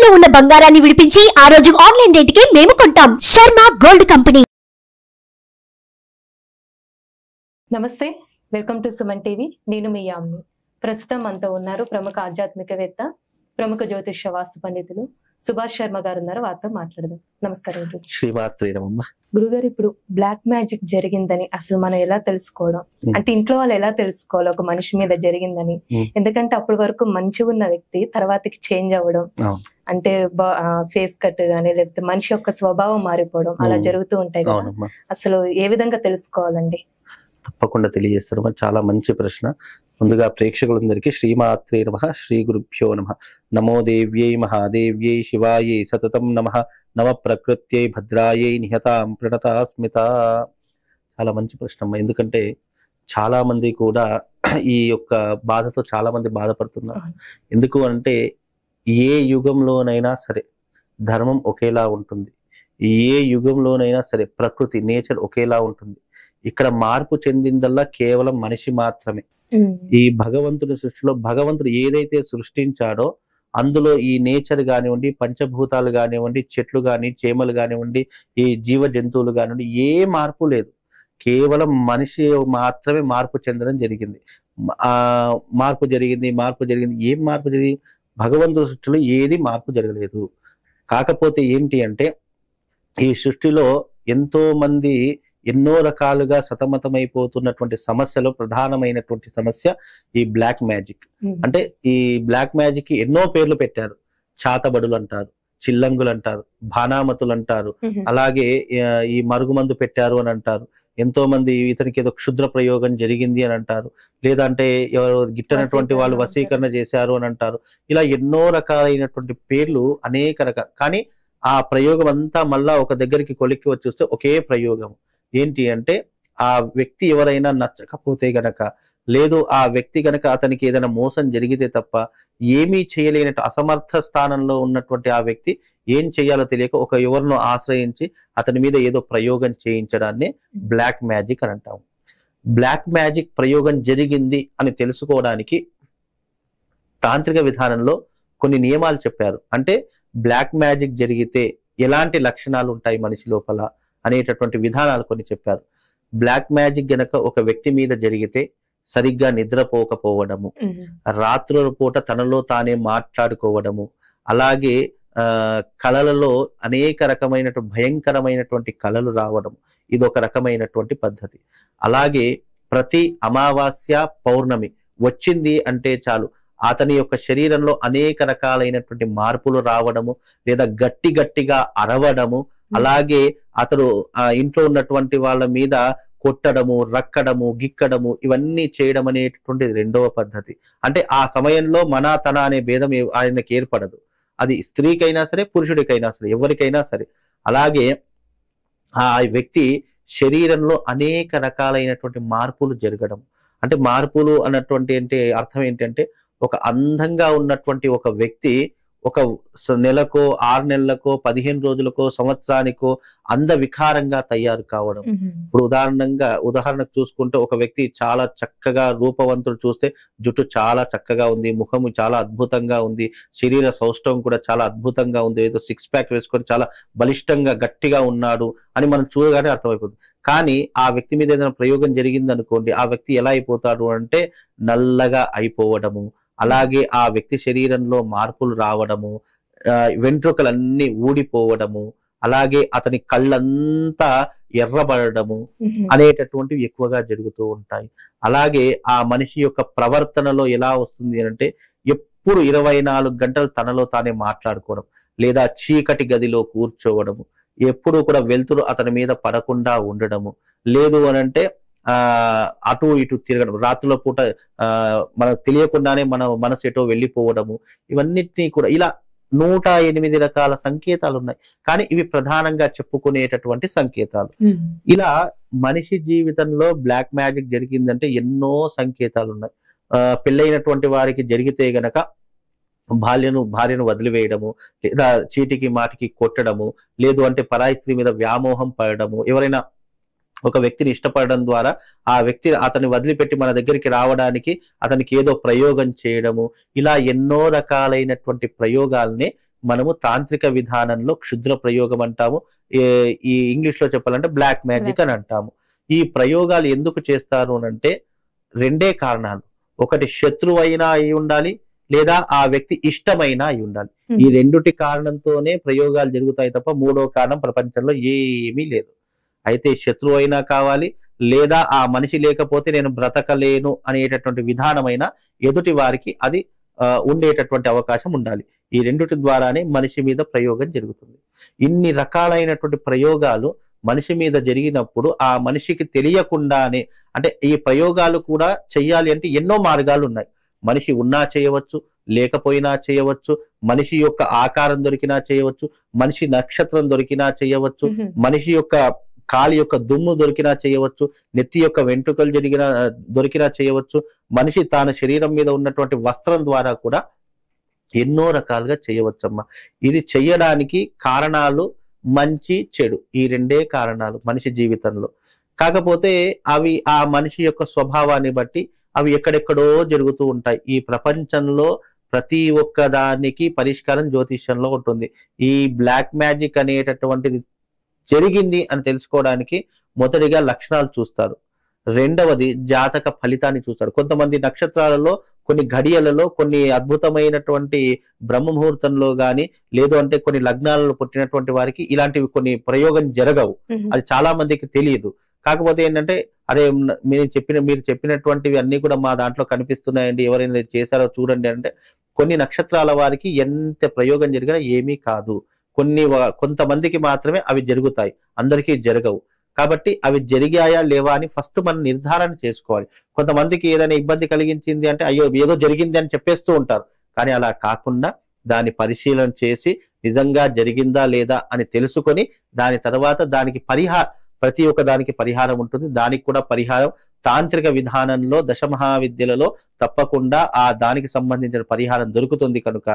ఇంట్లో ఉన్న బంగారాన్ని విడిపించి ఆ రోజు ఆన్లైన్ రేటుకే మేము కొంటాం శర్మ గోల్డ్ కంపెనీ నమస్తే వెల్కమ్ టు సుమన్ టీవీ నేను మీ యామ్ని ప్రస్తుతం మనతో ఉన్నారు ప్రముఖ ఆధ్యాత్మికవేత్త ప్రముఖ జ్యోతిష వాస్తు పండితులు సుభాష్ శర్మ గారు ఉన్నారు వారితో మాట్లాడదాం నమస్కారం గురుజీ. శ్రీమాత్రే నమమ్మ గురుగారు ఇప్పుడు బ్లాక్ మ్యాజిక్ జరిగిందని అసలు మనం ఎలా తెలుసుకోవడం Hmm. అంటే ఇంట్లో వాళ్ళు ఎలా తెలుసుకోవాలి ఒక మనిషి మీద జరిగిందని Hmm. ఎందుకంటే అప్పటి వరకు మంచిగా ఉన్న వ్యక్తి తర్వాతకి చేంజ్ అవ్వడం అవును. అంటే ఫేస్ కట్ గానీ లేకపోతే మనిషి యొక్క స్వభావం మారిపోవడం అలా Hmm. జరుగుతూ ఉంటాయి కదా అవునమ్మా అసలు ఏ విధంగా తెలుసుకోవాలండి తప్పకుండా తెలియజేస్తారమ్మా చాలా మంచి ప్రశ్న ముందుగా ప్రేక్షకులందరికీ శ్రీమాత్రే నమ శ్రీ గురుభ్యో నమ నమో దేవ్యై మహాదేవ్యై శివాయై సతతం నమ నమ ప్రకృత్యై భద్రాయై నిహతాం ప్రణతాస్మిత చాలా మంచి ప్రశ్న అమ్మా ఎందుకంటే చాలా మంది కూడా ఈ యొక్క బాధతో చాలా మంది బాధపడుతున్నారు అవును. ఎందుకు అంటే ఏ యుగంలోనైనా సరే ధర్మం ఒకేలా ఉంటుంది ఏ యుగంలోనైనా సరే ప్రకృతి నేచర్ ఒకేలా ఉంటుంది ఇక్కడ మార్పు చెందిందల్లా కేవలం మనిషి మాత్రమే ఈ భగవంతుడి సృష్టిలో భగవంతుడు ఏదైతే సృష్టించాడో అందులో ఈ నేచర్ కానివ్వండి పంచభూతాలు కానివ్వండి చెట్లు కానీ చేమలు కానివ్వండి ఈ జీవ జంతువులు కానివ్వండి ఏ మార్పు లేదు కేవలం మనిషి మాత్రమే మార్పు చెందడం జరిగింది ఆ మార్పు జరిగింది మార్పు జరిగింది ఏం మార్పు జరిగింది భగవంతుడి సృష్టిలో ఏది మార్పు జరగలేదు కాకపోతే ఏంటి అంటే ఈ సృష్టిలో ఎంతో మంది ఎన్నో రకాలుగా సతమతమైపోతున్నటువంటి సమస్యలో ప్రధానమైనటువంటి సమస్య ఈ బ్లాక్ మ్యాజిక్ అంటే ఈ బ్లాక్ మ్యాజిక్ కి ఎన్నో పేర్లు పెట్టారు చాతబడులు అంటారు చిల్లంగులు అంటారు భానామతులు అంటారు అలాగే ఆ, ఈ మరుగుమందు పెట్టారు అని అంటారు ఎంతో మంది ఇతనికి ఏదో క్షుద్ర ప్రయోగం జరిగింది అని అంటారు లేదంటే ఎవరు గిట్టనటువంటి వాళ్ళు వశీకరణ వశీకరణ చేశారు అని అంటారు ఇలా ఎన్నో రకాలైనటువంటి పేర్లు అనేక రకాల కానీ ఆ ప్రయోగం అంతా మళ్ళా ఒక దగ్గరికి కొలిక్కి వచ్చి వస్తే ఒకే ప్రయోగం ఏంటి అంటే ఆ వ్యక్తి ఎవరైనా నచ్చకపోతే గనక లేదు ఆ వ్యక్తి గనక అతనికి ఏదైనా మోసం జరిగితే తప్ప ఏమీ చేయలేనట్టు అసమర్థ స్థానంలో ఉన్నటువంటి ఆ వ్యక్తి ఏం చేయాలో తెలియక ఒక ఎవరినో ఆశ్రయించి అతని మీద ఏదో ప్రయోగం చేయించడాన్ని బ్లాక్ మ్యాజిక్ అని అంటాం బ్లాక్ మ్యాజిక్ ప్రయోగం జరిగింది అని తెలుసుకోవడానికి తాంత్రిక విధానంలో కొన్ని నియమాలు చెప్పారు అంటే బ్లాక్ మ్యాజిక్ జరిగితే ఎలాంటి లక్షణాలు ఉంటాయి మనిషి లోపల అనేటటువంటి విధానాలు కొన్ని చెప్పారు బ్లాక్ మ్యాజిక్ గనక ఒక వ్యక్తి మీద జరిగితే సరిగ్గా నిద్రపోకపోవడము రాత్రుల పూట తనలో తానే మాట్లాడుకోవడము అలాగే ఆ కళలలో అనేక రకమైనటువంటి భయంకరమైనటువంటి కళలు రావడం ఇది ఒక రకమైనటువంటి పద్ధతి అలాగే ప్రతి అమావాస్య పౌర్ణమి వచ్చింది అంటే చాలు అతని యొక్క శరీరంలో అనేక రకాలైనటువంటి మార్పులు రావడము లేదా గట్టి గట్టిగా అరవడము అలాగే అతడు ఆ ఇంట్లో ఉన్నటువంటి వాళ్ళ మీద కొట్టడము రక్కడము గిక్కడము ఇవన్నీ చేయడం అనేటటువంటిది రెండవ పద్ధతి అంటే ఆ సమయంలో మన తన అనే భేదం ఏ- ఆయనకి ఏర్పడదు అది స్త్రీకైనా సరే పురుషుడికైనా సరే ఎవరికైనా సరే అలాగే ఆ వ్యక్తి శరీరంలో అనేక రకాలైనటువంటి మార్పులు జరగడం అంటే మార్పులు అన్నటువంటి అంటే అర్థం ఏంటంటే ఒక అందంగా ఉన్నటువంటి ఒక వ్యక్తి ఒక స- నెలకో ఆరు నెలలకో పదిహేను రోజులకో సంవత్సరానికో అంద వికారంగా తయారు కావడం ఇప్పుడు ఉదాహరణంగా ఉదాహరణకు చూసుకుంటే ఒక వ్యక్తి చాలా చక్కగా రూపవంతుడు చూస్తే జుట్టు చాలా చక్కగా ఉంది ముఖము చాలా అద్భుతంగా ఉంది శరీర సౌష్ఠవం కూడా చాలా అద్భుతంగా ఉంది ఏదో సిక్స్ ప్యాక్ వేసుకొని చాలా బలిష్టంగా గట్టిగా ఉన్నాడు అని మనం చూడగానే అర్థమైపోతుంది కానీ ఆ వ్యక్తి మీద ఏదైనా ప్రయోగం జరిగింది అనుకోండి ఆ వ్యక్తి ఎలా అయిపోతాడు అంటే నల్లగా అయిపోవడము అలాగే ఆ వ్యక్తి శరీరంలో మార్పులు రావడము ఆ, వెంట్రుకలన్నీ ఊడిపోవడము అలాగే అతని కళ్ళంతా ఎర్రబడము అనేటటువంటివి ఎక్కువగా జరుగుతూ ఉంటాయి అలాగే ఆ మనిషి యొక్క ప్రవర్తనలో ఎలా వస్తుంది అంటే ఎప్పుడు ఇరవై నాలుగు గంటలు తనలో తానే మాట్లాడుకోవడం లేదా చీకటి గదిలో కూర్చోవడము ఎప్పుడు కూడా వెలుతురు అతని మీద పడకుండా ఉండడము లేదు అని అంటే ఆ అటు ఇటు తిరగడం రాత్రుల పూట ఆ మనకు తెలియకుండానే మన మనసు ఎటో వెళ్ళిపోవడము ఇవన్నిటినీ కూడా ఇలా నూట ఎనిమిది రకాల సంకేతాలు ఉన్నాయి కానీ ఇవి ప్రధానంగా చెప్పుకునేటటువంటి సంకేతాలు ఇలా మనిషి జీవితంలో బ్లాక్ మ్యాజిక్ జరిగిందంటే ఎన్నో సంకేతాలు ఉన్నాయి ఆ, పెళ్ళైనటువంటి వారికి జరిగితే గనక బాల్యను భార్యను వదిలివేయడము లేదా చీటికి మాటికి కొట్టడము లేదు అంటే పరాయి స్త్రీ మీద వ్యామోహం పడడము ఎవరైనా ఒక వ్యక్తిని ఇష్టపడడం ద్వారా ఆ వ్యక్తి అతన్ని వదిలిపెట్టి మన దగ్గరికి రావడానికి అతనికి ఏదో ప్రయోగం చేయడము ఇలా ఎన్నో రకాలైనటువంటి ప్రయోగాల్ని మనము తాంత్రిక విధానంలో క్షుద్ర ప్రయోగం అంటాము ఏ- ఈ ఇంగ్లీష్ లో చెప్పాలంటే బ్లాక్ మ్యాజిక్ అని అంటాము ఈ ప్రయోగాలు ఎందుకు చేస్తారు అని అంటే రెండే కారణాలు ఒకటి శత్రువు అయినా అయి ఉండాలి లేదా ఆ వ్యక్తి ఇష్టమైనా అయి ఉండాలి Hmm. ఈ రెండుటి కారణంతోనే ప్రయోగాలు జరుగుతాయి తప్ప మూడో కారణం ప్రపంచంలో ఏమీ లేదు అయితే శత్రువు అయినా కావాలి లేదా ఆ మనిషి లేకపోతే నేను బ్రతకలేను అనేటటువంటి విధానమైన ఎదుటి వారికి అది ఆ, ఉండేటటువంటి అవకాశం ఉండాలి ఈ రెండుటి ద్వారానే మనిషి మీద ప్రయోగం జరుగుతుంది ఇన్ని రకాలైనటువంటి ప్రయోగాలు మనిషి మీద జరిగినప్పుడు ఆ మనిషికి తెలియకుండానే అంటే ఈ ప్రయోగాలు కూడా చెయ్యాలి అంటే ఎన్నో మార్గాలు ఉన్నాయి మనిషి ఉన్నా చేయవచ్చు లేకపోయినా చేయవచ్చు మనిషి యొక్క ఆకారం దొరికినా చేయవచ్చు మనిషి నక్షత్రం దొరికినా చేయవచ్చు మ్మ్. మనిషి యొక్క కాలి యొక్క దుమ్ము దొరికినా చేయవచ్చు నెత్తి యొక్క వెంట్రుకలు జరిగిన దొరికినా చేయవచ్చు మనిషి తాను శరీరం మీద ఉన్నటువంటి వస్త్రం ద్వారా కూడా ఎన్నో రకాలుగా చేయవచ్చమ్మా ఇది చెయ్యడానికి కారణాలు మంచి చెడు ఈ రెండే కారణాలు మనిషి జీవితంలో కాకపోతే అవి ఆ మనిషి యొక్క స్వభావాన్ని బట్టి అవి ఎక్కడెక్కడో జరుగుతూ ఉంటాయి ఈ ప్రపంచంలో ప్రతి ఒక్క దానికి పరిష్కారం జ్యోతిష్యంలో ఉంటుంది ఈ బ్లాక్ మ్యాజిక్ అనేటటువంటిది జరిగింది అని తెలుసుకోవడానికి మొదటిగా లక్షణాలు చూస్తారు రెండవది జాతక ఫలితాన్ని చూస్తారు కొంతమంది నక్షత్రాలలో కొన్ని ఘడియలలో కొన్ని అద్భుతమైనటువంటి బ్రహ్మ ముహూర్తంలో గాని లేదు అంటే కొన్ని లగ్నాలలో పుట్టినటువంటి వారికి ఇలాంటివి కొన్ని ప్రయోగం జరగవు మ్మ్. అది చాలా మందికి తెలియదు కాకపోతే ఏంటంటే అదే మ్, మీరు చెప్పిన మీరు చెప్పినటువంటివి అన్ని కూడా మా దాంట్లో కనిపిస్తున్నాయండి ఎవరైనా ఇది చేశారో చూడండి అంటే కొన్ని నక్షత్రాల వారికి ఎంత ప్రయోగం జరిగినా ఏమీ కాదు కొన్ని వ- కొంతమందికి మాత్రమే అవి జరుగుతాయి అందరికీ జరగవు కాబట్టి అవి జరిగాయా లేవా అని ఫస్ట్ మనం నిర్ధారణ చేసుకోవాలి కొంతమందికి ఏదైనా ఇబ్బంది కలిగించింది అంటే అయ్యో ఏదో జరిగింది అని చెప్పేస్తూ ఉంటారు కానీ అలా కాకుండా దాని పరిశీలన చేసి నిజంగా జరిగిందా లేదా అని తెలుసుకొని దాని తర్వాత దానికి పరిహార ప్రతి ఒక్క దానికి పరిహారం ఉంటుంది దానికి కూడా పరిహారం తాంత్రిక విధానంలో దశ మహావిద్యలలో తప్పకుండా ఆ దానికి సంబంధించిన పరిహారం దొరుకుతుంది కనుక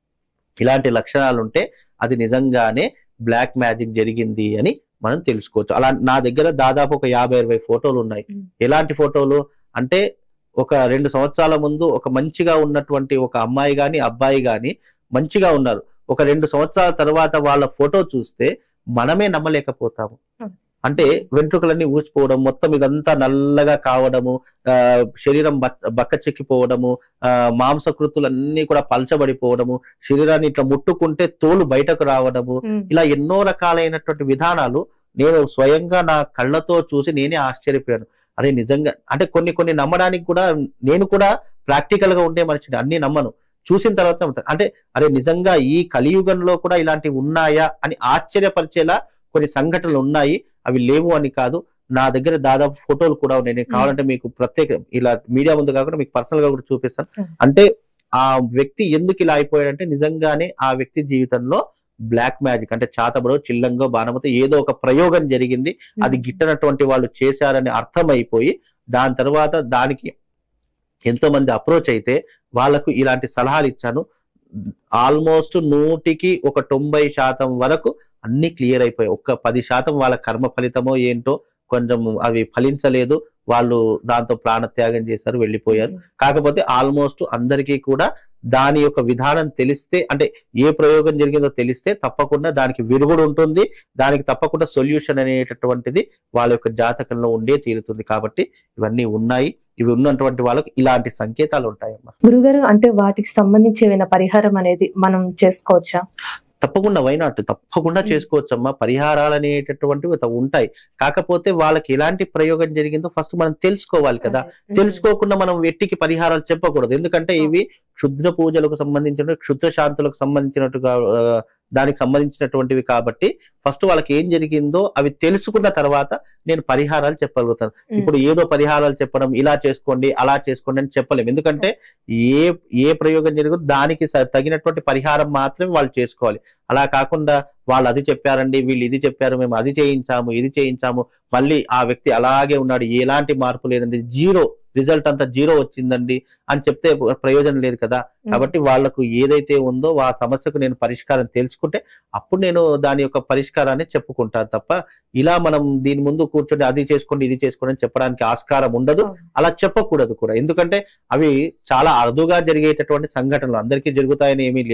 ఇలాంటి లక్షణాలు ఉంటే అది నిజంగానే బ్లాక్ మ్యాజిక్ జరిగింది అని మనం తెలుసుకోవచ్చు అలా నా దగ్గర దాదాపు ఒక యాభై ఇరవై ఫోటోలు ఉన్నాయి Mm. ఎలాంటి ఫోటోలు అంటే ఒక రెండు సంవత్సరాల ముందు ఒక మంచిగా ఉన్నటువంటి ఒక అమ్మాయి గాని అబ్బాయి గాని మంచిగా ఉన్నారు ఒక రెండు సంవత్సరాల తర్వాత వాళ్ళ ఫోటో చూస్తే మనమే నమ్మలేకపోతాము Mm. అంటే వెంట్రుకలన్నీ ఊసిపోవడం మొత్తం ఇదంతా నల్లగా కావడము ఆ శరీరం బక్క బక్క చెక్కిపోవడము ఆ మాంసకృతులన్నీ కూడా పలచబడిపోవడము శరీరాన్ని ఇట్లా ముట్టుకుంటే తోలు బయటకు రావడము మ్మ్. ఇలా ఎన్నో రకాలైనటువంటి విధానాలు నేను స్వయంగా నా కళ్ళతో చూసి నేనే ఆశ్చర్యపోయాను అరే నిజంగా అంటే కొన్ని కొన్ని నమ్మడానికి కూడా నేను కూడా ప్రాక్టికల్ గా ఉండే మనిషిని అన్ని నమ్మను చూసిన తర్వాత నమ్ముతాను. అంటే అరే నిజంగా ఈ కలియుగంలో కూడా ఇలాంటివి ఉన్నాయా అని ఆశ్చర్యపరిచేలా కొన్ని సంఘటనలు ఉన్నాయి అవి లేవు అని కాదు నా దగ్గర దాదాపు ఫోటోలు కూడా ఉన్నాయి నేను కావాలంటే మీకు ప్రత్యేక ఇలా మీడియా ముందు కాకుండా మీకు పర్సనల్ గా కూడా చూపిస్తాను Hmm. అంటే ఆ వ్యక్తి ఎందుకు ఇలా అయిపోయాడంటే నిజంగానే ఆ వ్యక్తి జీవితంలో బ్లాక్ మ్యాజిక్ అంటే చాతబడో చిల్లంగో బాణమతో ఏదో ఒక ప్రయోగం జరిగింది అది గిట్టనటువంటి వాళ్ళు చేశారని అర్థమైపోయి దాని తర్వాత దానికి ఎంతో మంది అప్రోచ్ అయితే వాళ్ళకు ఇలాంటి సలహాలు ఇచ్చాను ఆల్మోస్ట్ నూటికి ఒక తొంభై శాతం వరకు అన్ని క్లియర్ అయిపోయాయి ఒక్క పది శాతం వాళ్ళ కర్మ ఫలితమో ఏంటో కొంచెం అవి ఫలించలేదు వాళ్ళు దాంతో ప్రాణత్యాగం చేశారు వెళ్ళిపోయారు కాకపోతే ఆల్మోస్ట్ అందరికీ కూడా దాని యొక్క విధానం తెలిస్తే అంటే ఏ ప్రయోగం జరిగిందో తెలిస్తే తప్పకుండా దానికి విరుగుడు ఉంటుంది దానికి తప్పకుండా సొల్యూషన్ అనేటటువంటిది వాళ్ళ యొక్క జాతకంలో ఉండే తీరుతుంది కాబట్టి ఇవన్నీ ఉన్నాయి ఇవి ఉన్నటువంటి వాళ్ళకి ఇలాంటి సంకేతాలు ఉంటాయమ్మా గురుగారు అంటే వాటికి సంబంధించి ఏమైనా పరిహారం అనేది మనం చేసుకోవచ్చా తప్పకుండా వైనాట్ తప్పకుండా Mm. చేసుకోవచ్చమ్మా పరిహారాలు అనేటటువంటివి త- ఉంటాయి కాకపోతే వాళ్ళకి ఎలాంటి ప్రయోగం జరిగిందో ఫస్ట్ మనం తెలుసుకోవాలి కదా అదే. తెలుసుకోకుండా మనం వెట్టికి పరిహారాలు చెప్పకూడదు ఎందుకంటే ఆ. ఇవి క్షుద్ర పూజలకు సంబంధించిన క్షుద్ర శాంతులకు సంబంధించినట్టుగా ఆ, దానికి సంబంధించినటువంటివి కాబట్టి ఫస్ట్ వాళ్ళకి ఏం జరిగిందో అవి తెలుసుకున్న తర్వాత నేను పరిహారాలు చెప్పగలుగుతాను ఉమ్. ఇప్పుడు ఏదో పరిహారాలు చెప్పడం ఇలా చేసుకోండి అలా చేసుకోండి అని చెప్పలేము ఎందుకంటే ఏ ఏ ప్రయోగం జరిగిందో దానికి స- తగినటువంటి పరిహారం మాత్రమే వాళ్ళు చేసుకోవాలి అలా కాకుండా వాళ్ళు అది చెప్పారండి వీళ్ళు ఇది చెప్పారు మేము అది చేయించాము ఇది చేయించాము మళ్ళీ ఆ వ్యక్తి అలాగే ఉన్నాడు ఎలాంటి మార్పు లేదండి జీరో రిజల్ట్ అంతా జీరో వచ్చిందండి అని చెప్తే ప్రయోజనం లేదు కదా కాబట్టి వాళ్లకు ఏదైతే ఉందో ఆ సమస్యకు నేను పరిష్కారం తెలుసుకుంటే అప్పుడు నేను దాని యొక్క పరిష్కారాన్ని చెప్పుకుంటాను తప్ప ఇలా మనం దీని ముందు కూర్చొని అది చేసుకోండి ఇది చేసుకోండి అని చెప్పడానికి ఆస్కారం ఉండదు అవును. అలా చెప్పకూడదు కూడా ఎందుకంటే అవి చాలా అరుదుగా జరిగేటటువంటి సంఘటనలు అందరికీ జరుగుతాయని ఏమీ లేదు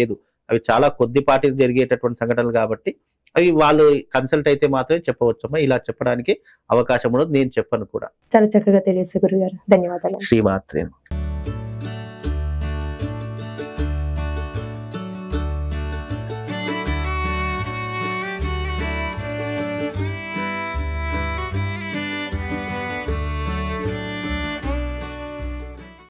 అవి చాలా కొద్దిపాటి జరిగేటటువంటి సంఘటనలు కాబట్టి అవి వాళ్ళు కన్సల్ట్ అయితే మాత్రమే చెప్పవచ్చమ్మా ఇలా చెప్పడానికి అవకాశం ఉండదు నేను చెప్పను కూడా చాలా చక్కగా తెలియదు గురుగారు ధన్యవాదాలు శ్రీమాత్రేను